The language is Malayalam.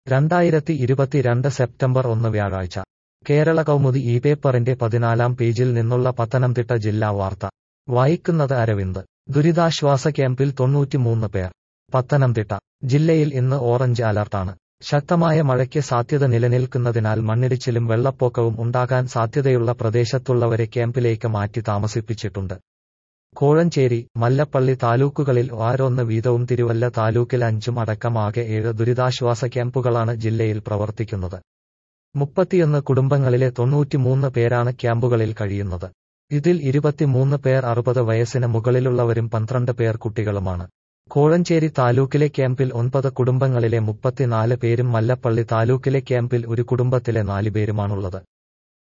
രണ്ടായിരത്തി ഇരുപത്തിരണ്ട് സെപ്റ്റംബർ ഒന്ന് വ്യാഴാഴ്ച കേരള കൗമുദി ഈ പേപ്പറിന്റെ പതിനാലാം പേജിൽ നിന്നുള്ള പത്തനംതിട്ട ജില്ലാ വാർത്ത വായിക്കുന്നത് അരവിന്ദ് ദുരിതാശ്വാസ ക്യാമ്പിൽ തൊണ്ണൂറ്റിമൂന്ന് പേർ പത്തനംതിട്ട ജില്ലയിൽ ഇന്ന് ഓറഞ്ച് അലർട്ടാണ് ശക്തമായ മഴയ്ക്ക് സാധ്യത നിലനിൽക്കുന്നതിനാൽ മണ്ണിടിച്ചിലും വെള്ളപ്പൊക്കവും ഉണ്ടാകാൻ സാധ്യതയുള്ള പ്രദേശത്തുള്ളവരെ ക്യാമ്പിലേക്ക് മാറ്റി താമസിപ്പിച്ചിട്ടുണ്ട് കോഴഞ്ചേരി മല്ലപ്പള്ളി താലൂക്കുകളിൽ ഓരോന്ന് വീതവും തിരുവല്ല താലൂക്കിൽ അഞ്ചും അടക്കം ആകെ ഏഴ് ദുരിതാശ്വാസ ക്യാമ്പുകളാണ് ജില്ലയിൽ പ്രവർത്തിക്കുന്നത് മുപ്പത്തിയൊന്ന് കുടുംബങ്ങളിലെ തൊണ്ണൂറ്റിമൂന്ന് പേരാണ് ക്യാമ്പുകളിൽ കഴിയുന്നത് ഇതിൽ ഇരുപത്തിമൂന്ന് പേർ അറുപത് വയസ്സിന് മുകളിലുള്ളവരും പന്ത്രണ്ട് പേർ കുട്ടികളുമാണ് കോഴഞ്ചേരി താലൂക്കിലെ ക്യാമ്പിൽ ഒൻപത് കുടുംബങ്ങളിലെ മുപ്പത്തിനാല് പേരും മല്ലപ്പള്ളി താലൂക്കിലെ ക്യാമ്പിൽ ഒരു കുടുംബത്തിലെ നാല് പേരുമാണുള്ളത്